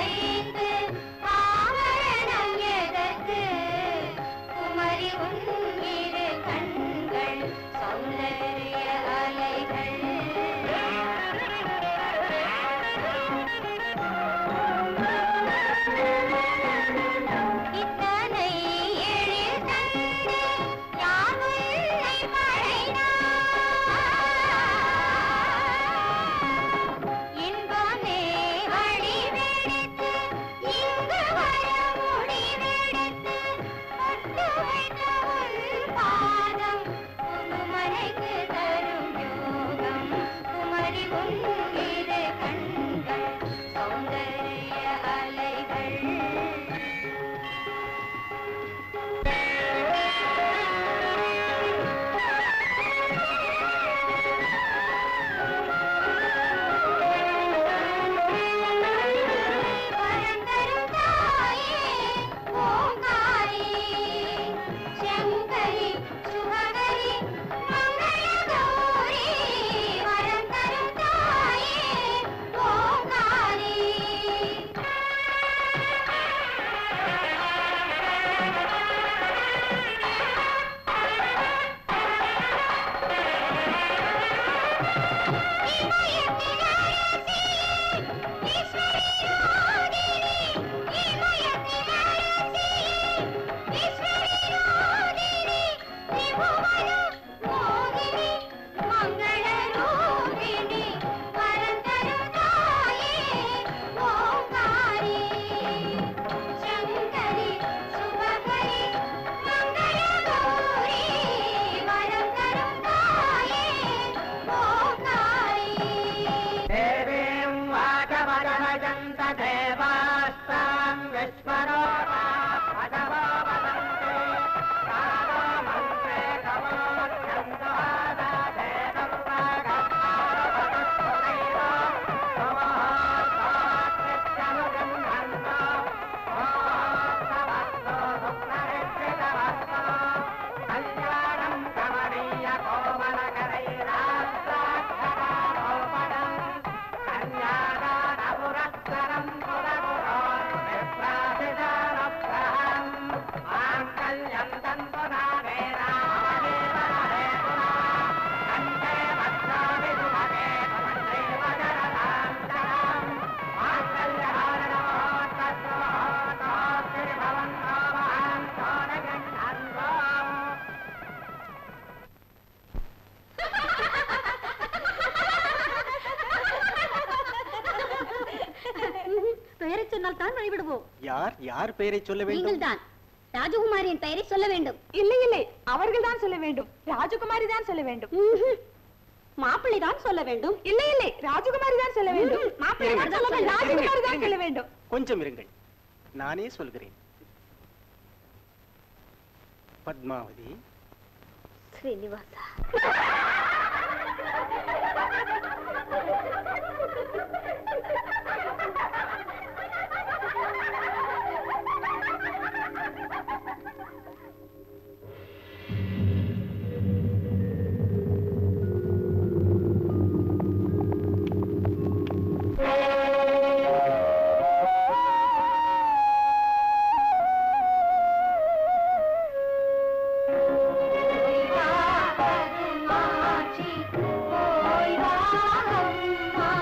வைத்து ஆவரணம் எதற்கு குமரி உன் இரு கண்கள் சௌந்தரிய அலைகள் இத்தனை எழில் தந்து யார் உன்னை படைத்தார்? இன்பமே வடிவெடுத்து இங்கு வர முடிவெடுத்து பட்டு வைத்த உன் பாதம் புதுமலைக்கு தரும் யோகம் குமரி உன் இரு கண்கள் சௌந்தரிய அலைகள் வரந்தரும் தாயே ஓங்காரி சங்கரி சுபகரி மங்கள கௌரி வரந்தரும் தாயே ஓங்காரி சங்கரி சுபகரி மங்கள கௌரி வரம் தரும் தாயே ஓங்காரி देवीं वाचमजमजन्त देवास्तां विश्वरो भगवो वदन्ते कालो मन्त्रे कमोच्छन्दवादा देवं वागत्तारवतस्वदैव नमोऽस्तात्नित्यनुगन्धन्तो मोऽस्तवस्तो सुप्तरिक्षितवस्तो कल्याणं कमनीय कोमलकरैरास्ताक्षरारोपणम् कन्यादानपुरस्सरं पुरगुरोर्विप्रातिदानप्रहम् माङ्गल्यं तन्तुनानेन ममजीवनहेतुना कण्ठे भद्रामि सुभगे त्वमन्येव जरदां शरम् माङ्गल्यहारणमहोत्तस्वमहोत्तोऽस्तिर्भवन्तो महान्तो न गृह्णन्तो பெயரை சொன்னால் தான் வழிவிடுவோம் யார் யார் பெயரை சொல்ல வேண்டும் நீங்கள் தான் ராஜகுமாரியின் பெயரை சொல்ல வேண்டும் இல்லை இல்லை அவர்கள் தான் சொல்ல வேண்டும் ராஜகுமாரி தான் சொல்ல வேண்டும் மாப்பிள்ளை தான் சொல்ல வேண்டும் இல்லை இல்லை ராஜகுமாரி தான் சொல்ல வேண்டும் மாப்பிள்ளை தான் சொல்ல வேண்டும் ராஜகுமாரி தான் சொல்ல வேண்டும் கொஞ்சம் இருங்கள் நானே சொல்கிறேன் பத்மாவதி ஸ்ரீனிவாசா ஓய்வா பதுமாட்சி, ஓய்வா அம்மா.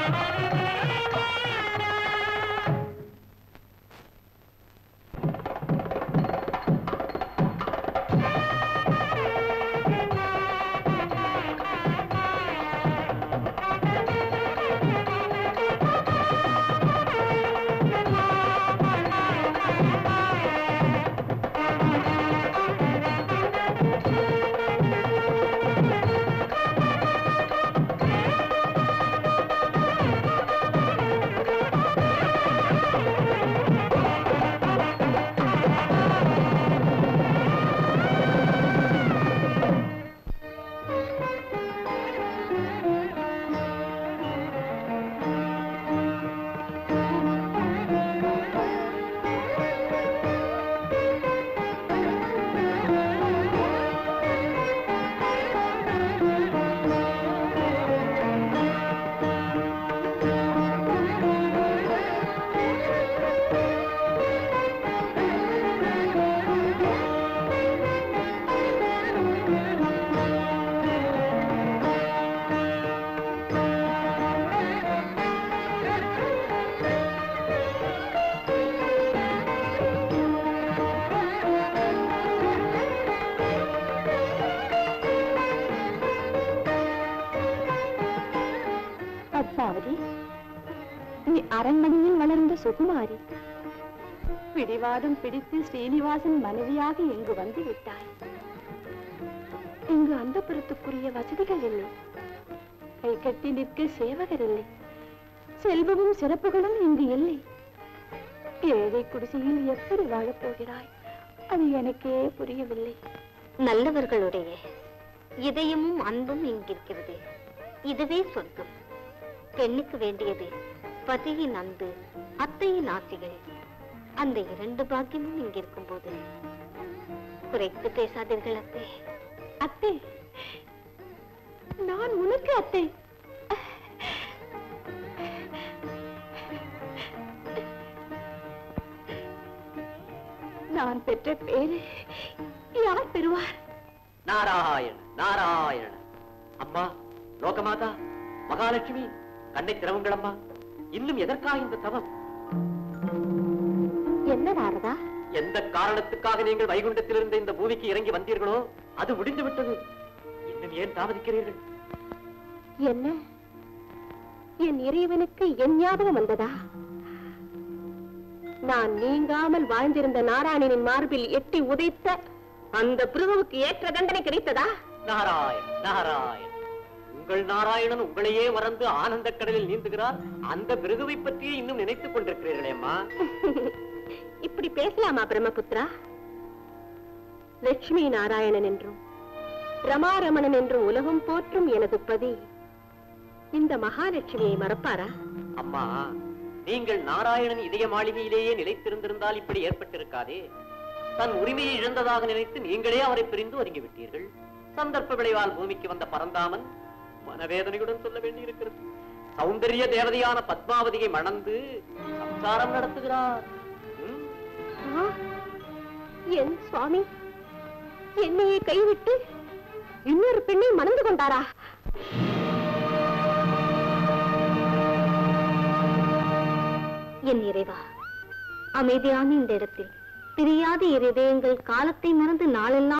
பத்மாவதி நீ அரண்மனையில் வளர்ந்த சுகுமாரி பிடிவாதம் பிடித்து ஸ்ரீனிவாசன் மனைவியாக இங்கு வந்து விட்டாய் இங்கு அந்த வசதிகள் இல்லை கை கட்டி நிற்க சேவகர் இல்லை செல்வமும் சிறப்புகளும் இங்கு இல்லை ஏழை குடிசையில் எப்படி வாழப் போகிறாய் அது எனக்கே புரியவில்லை நல்லவர்களுடைய இதயமும் அன்பும் இங்கிருக்கிறது இதுவே சொர்க்கம் பெண்ணுக்கு வேண்டியது பதியின் அன்பு அத்தையின் ஆசைகள் அந்த இரண்டு பாக்கியமும் இங்கிருக்கும் போது குறைத்து பேசாதீர்கள் அத்தை அத்தை நான் உனக்கு அத்தை நான் பெற்ற பேரு யார் பெறுவார் நாராயண நாராயண அம்மா லோகமாதா மகாலட்சுமி கண்ணை திறவுங்கள் அம்மா இன்னும் எதற்காக இந்த தவம் என்ன நாரதா எந்த காரணத்துக்காக நீங்கள் வைகுண்டத்திலிருந்து இந்த பூமிக்கு இறங்கி வந்தீர்களோ அது முடிந்து விட்டது இன்னும் ஏன் தாமதிக்கிறீர்கள் என்ன என் இறைவனுக்கு என் ஞாபகம் வந்ததா நான் நீங்காமல் வாழ்ந்திருந்த நாராயணனின் மார்பில் எட்டி உதைத்த அந்த பிருகுவுக்கு ஏற்ற தண்டனை கிடைத்ததா நாராயண் நாராயண் உங்கள் நாராயணன் உங்களையே மறந்து ஆனந்த கடலில் நீந்துகிறார் அந்த பிருகுவை பற்றியே இன்னும் நினைத்துக் கொண்டிருக்கிறீர்களே அம்மா இப்படி பேசலாமா பிரம்மபுத்திரா லட்சுமி நாராயணன் என்றும் ரமாரமணன் என்றும் உலகம் போற்றும் எனது பதி இந்த மகாலட்சுமியை மறப்பாரா அம்மா நீங்கள் நாராயணன் இதய மாளிகையிலேயே நிலைத்திருந்திருந்தால் இப்படி ஏற்பட்டிருக்காதே தன் உரிமையை இழந்ததாக நினைத்து நீங்களே அவரை பிரிந்து ஒதுங்கி விட்டீர்கள் சந்தர்ப்ப விளைவால் பூமிக்கு வந்த பரந்தாமன் மனவேதனையுடன் சொல்ல வேண்டியிருக்கிறது சௌந்தரிய தேவதையான பத்மாவதியை மணந்து சம்சாரம் நடத்துகிறார் ம்? ஆ, என் சுவாமி என்னையே கைவிட்டு இன்னொரு பெண்ணை மணந்து கொண்டாரா என் இறைவா அமைதியான இந்த இடத்தில் பிரியாத இருதயங்கள் காலத்தை மறந்து நாளெல்லாம்